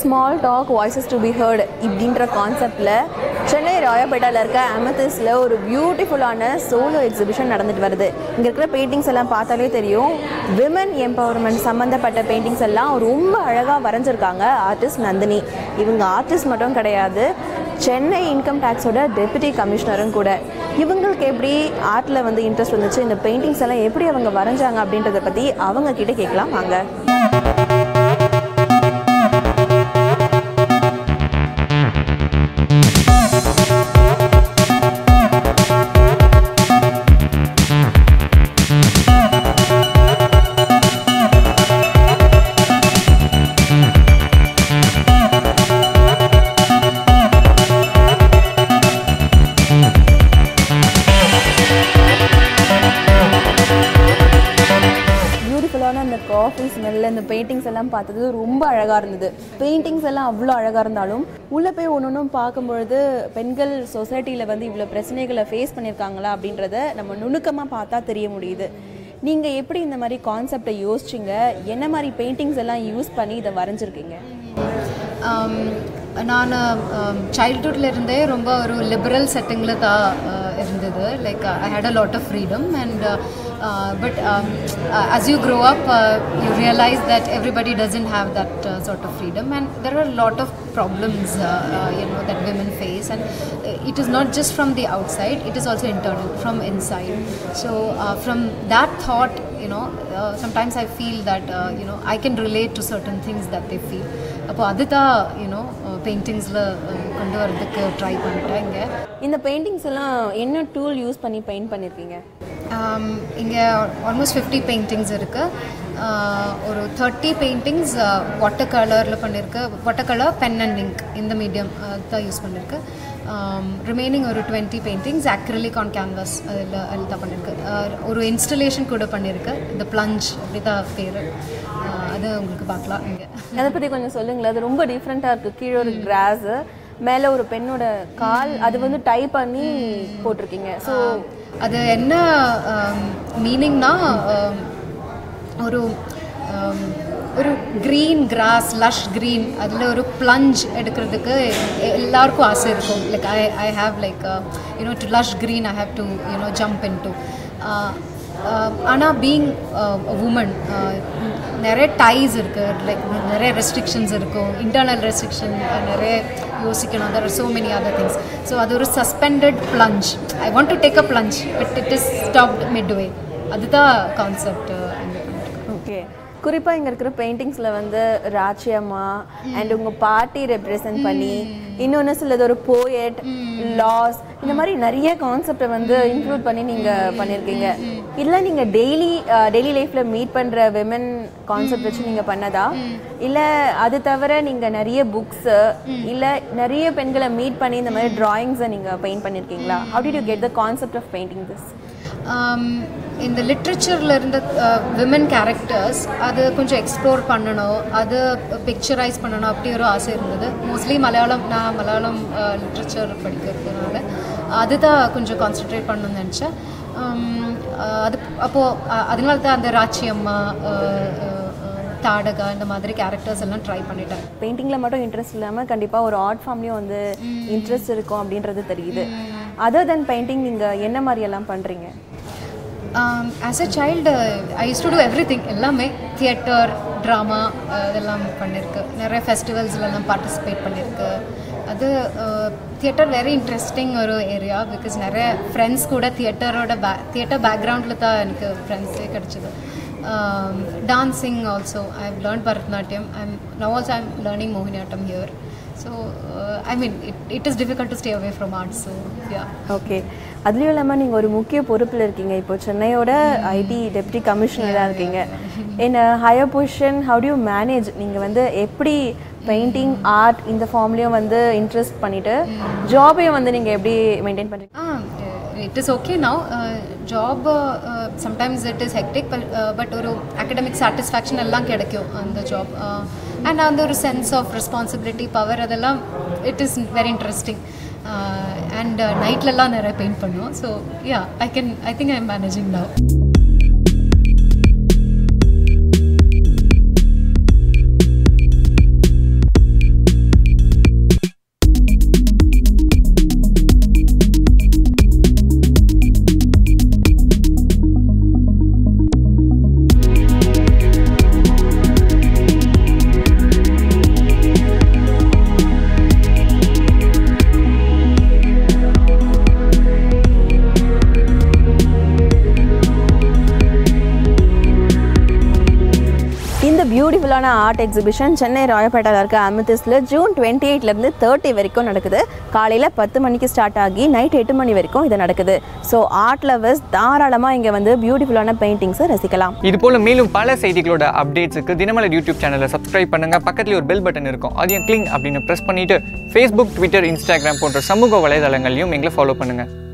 Small talk voices to be heard இப்படின்ற கான்செப்டில் சென்னை ராயப்பேட்டாவில் இருக்க அமத்திஸில் ஒரு பியூட்டிஃபுல்லான சோலோ எக்ஸிபிஷன் நடந்துட்டு வருது இங்கே இருக்கிற பெயிண்டிங்ஸ் எல்லாம் பார்த்தாலே தெரியும் விமன் எம்பவர்மெண்ட் சம்மந்தப்பட்ட பெயிண்டிங்ஸ் எல்லாம் ரொம்ப அழகாக வரைஞ்சிருக்காங்க ஆர்டிஸ்ட் நந்தினி இவங்க ஆர்டிஸ்ட் மட்டும் கிடையாது சென்னை இன்கம் டேக்ஸோட டெபுட்டி கமிஷனரும் கூட இவங்களுக்கு எப்படி ஆர்ட்டில் வந்து இன்ட்ரெஸ்ட் வந்துச்சு இந்த பெயிண்டிங்ஸ் எல்லாம் எப்படி அவங்க வரைஞ்சாங்க அப்படின்றத பற்றி அவங்க கிட்ட கேட்கலாம் வாங்க பியூட்டிஃபுல்லான அந்த காஃபி ஸ்மெல்ல இந்த பெயிண்டிங்ஸ் எல்லாம் பார்த்தது ரொம்ப அழகாக இருந்தது பெயிண்டிங்ஸ் எல்லாம் அவ்வளோ அழகாக இருந்தாலும் உள்ளே போய் ஒன்று ஒன்றும் பார்க்கும்பொழுது பெண்கள் சொசைட்டியில் வந்து இவ்வளோ பிரச்சனைகளை ஃபேஸ் பண்ணியிருக்காங்களா அப்படின்றத நம்ம நுணுக்கமாக பார்த்தா தெரிய முடியுது நீங்கள் எப்படி இந்த மாதிரி கான்செப்டை யோசிச்சிங்க என்ன மாதிரி பெயிண்டிங்ஸ் எல்லாம் யூஸ் பண்ணி இதை வரைஞ்சிருக்கீங்க Um, நான் சைல்ட்ஹுட்ல இருந்தே ரொம்ப ஒரு லிபரல் செட்டிங்கில் தான் uh, இருந்தது like I had a lot of freedom and but as you grow up uh, you realize that everybody doesn't have that uh, sort of freedom and there are a lot of problems uh, uh, you know that women face and uh, it is not just from the outside it is also internal from inside so uh, from that thought you know uh, sometimes i feel that uh, you know i can relate to certain things that they feel அப்போ அதுதான் you know பெயிண்டிங்ஸில் கொண்டு வரதுக்கு try பண்ணிட்டேன் இங்கே இந்த paintings எல்லாம் என்ன tool use பண்ணி பெயிண்ட் பண்ணியிருக்கீங்க இங்கே ஆல்மோஸ்ட் ஃபிஃப்டி பெயிண்டிங்ஸ் இருக்குது ஒரு தேர்ட்டி பெயிண்டிங்ஸ் வாட்டர் கலரில் பண்ணியிருக்கு water colour pen and ink இந்த மீடியம் தான் யூஸ் பண்ணியிருக்கு ரிமைனிங் ஒரு twenty paintings acrylic on canvas அதில் அதில் தான் பண்ணியிருக்கு Uh, ஒரு இன்ஸ்டலேஷன் கூட பண்ணியிருக்கு இந்த பிளஞ்ச் அப்படி தான் பேர் அது உங்களுக்கு பார்க்கலாம் இங்கே அதை பற்றி கொஞ்சம் சொல்லுங்களேன் அது ரொம்ப டிஃப்ரெண்ட்டாக இருக்குது கீழே ஒரு கிராஸ் மேலே ஒரு பெண்ணோட கால் அது வந்து டை பண்ணி போட்டிருக்கீங்க ஸோ அது என்ன மீனிங்னா ஒரு um, ஒரு க்ரீன் கிராஸ் லஷ் க்ரீன் அதில் ஒரு ப்ளஞ்ச் எடுக்கிறதுக்கு எ- எல்லாருக்கும் ஆசை இருக்கும் like I I have like you know to lush green I have to you know jump in to ஆனால் பீங் உமன் நிறைய டைஸ் இருக்குது லைக் நிறைய ரெஸ்ட்ரிக்ஷன்ஸ் இருக்கும் இன்டர்னல் ரெஸ்ட்ரிக்ஷன் நிறைய யோசிக்கணும் there are so many other things so அது ஒரு suspended plunge I want to take a plunge but it is stopped midway அதுதான் கான்செப்ட் ஓகே குறிப்பாக இங்கே இருக்கிற பெயிண்டிங்ஸில் வந்து ராச்சியம்மா அண்ட் உங்கள் பாட்டி ரெப்ரசன்ட் பண்ணி இன்னொன்று சிலது ஒரு போயட் லாஸ் இந்த மாதிரி நிறைய கான்செப்டை வந்து இன்க்ளூட் பண்ணி நீங்கள் பண்ணியிருக்கீங்க இல்லை நீங்கள் டெய்லி டெய்லி லைஃப்பில் மீட் பண்ணுற விமன் கான்செப்ட் வச்சு நீங்கள் பண்ணதா இல்லை அது தவிர நீங்கள் நிறைய புக்ஸு இல்லை நிறைய பெண்களை மீட் பண்ணி இந்த மாதிரி ட்ராயிங்ஸை நீங்கள் பெயிண்ட் பண்ணியிருக்கீங்களா how did you get the concept of painting this இந்த லிட்ரேச்சரில் இருந்த விமன் கேரக்டர்ஸ் அது கொஞ்சம் எக்ஸ்ப்ளோர் பண்ணணும் அது பிக்சரைஸ் பண்ணணும் அப்படி ஒரு ஆசை இருந்தது மோஸ்ட்லி மலையாளம் நான் மலையாளம் லிட்ரேச்சர் படிக்கிறதுனால அதுதான் கொஞ்சம் கான்சென்ட்ரேட் பண்ணணும்னு நினச்சேன் அது அப்போது அதனால தான் அந்த ராச்சியம்மா அஹ், அஹ், அஹ், தாடகா இந்த மாதிரி கேரக்டர்ஸ் எல்லாம் ட்ரை பண்ணிட்டேன் பெயிண்டிங்கில் மட்டும் இன்ட்ரெஸ்ட் இல்லாமல் கண்டிப்பாக ஒரு ஆர்ட் ஃபார்ம்லேயும் வந்து இன்ட்ரெஸ்ட் இருக்கும் அப்படின்றது தெரியுது அதர் தென் பெயிண்டிங் நீங்கள் என்ன மாதிரி எல்லாம் பண்ணுறீங்க as a child I used to do everything எல்லாமே தியேட்டர் ட்ராமா இதெல்லாம் பண்ணியிருக்கு நிறைய ஃபெஸ்டிவல்ஸ்லலாம் பார்ட்டிசிபேட் பண்ணியிருக்கு அது தியேட்டர் வெரி இன்ட்ரெஸ்டிங் ஒரு ஏரியா பிகாஸ் நிறைய ஃப்ரெண்ட்ஸ் கூட தியேட்டரோட பே தியேட்டர் பேக்ரவுண்டில் தான் எனக்கு ஃப்ரெண்ட்ஸே கிடச்சிது dancing also I have learn Bharatanatyam I'm now also I'm learning Mohiniyattam here so I mean it it is difficult to stay away from arts so yeah okay அதுலேயும் இல்லாமல் நீங்கள் ஒரு முக்கிய பொறுப்பில் இருக்கீங்க இப்போ சென்னையோட ஐடி டெப்டி கமிஷனராக இருக்கீங்க in higher position how to manage நீங்கள் வந்து எப்படி பெயிண்டிங் ஆர்ட் இந்த ஃபார்ம்லேயும் வந்து இன்ட்ரெஸ்ட் பண்ணிவிட்டு ஜாபையும் வந்து நீங்கள் எப்படி மெயின்டைன் பண்ணுறீங்க Ah, uh, it is okay now. Uh, job uh, uh, sometimes it is hectic, but, uh, but ஒரு academic satisfaction எல்லாம் கிடைக்கும் அந்த ஜாப் அண்ட் அந்த ஒரு சென்ஸ் ஆஃப் ரெஸ்பான்சிபிலிட்டி பவர் அதெல்லாம் it is very interesting and நைட்லலாம் நிறைய பெயிண்ட் பண்ணுவோம் so yeah I can I think I am managing now பியூட்டிஃபுல்லான ஆர்ட் எக்ஸிபிஷன் சென்னை ராயப்பேட்டையில் இருக்க அமித்திஸில் ஜூன் டுவெண்ட்டி எயிட்லேருந்து தேர்ட்டி வரைக்கும் நடக்குது காலையில் பத்து மணிக்கு ஸ்டார்ட் ஆகி நைட் எட்டு மணி வரைக்கும் இது நடக்குது ஸோ ஆர்ட் லவர்ஸ் தாராளமாக இங்கே வந்து பியூட்டிஃபுல்லான பெயிண்டிங்ஸை ரசிக்கலாம் இது போல மேலும் பல செய்திகளோட அப்டேட்ஸுக்கு தினமலர் யூடியூப் சேனலை சப்ஸ்கிரைப் பண்ணுங்க பக்கத்துல ஒரு பெல் பட்டன் இருக்கும் அதையும் கிளிங் அப்படின்னு ப்ரெஸ் பண்ணிட்டு ஃபேஸ்புக் ட்விட்டர் இன்ஸ்டாகிராம் போன்ற சமூக வலைதளங்களையும் எங்களை ஃபாலோ பண்ணுங்க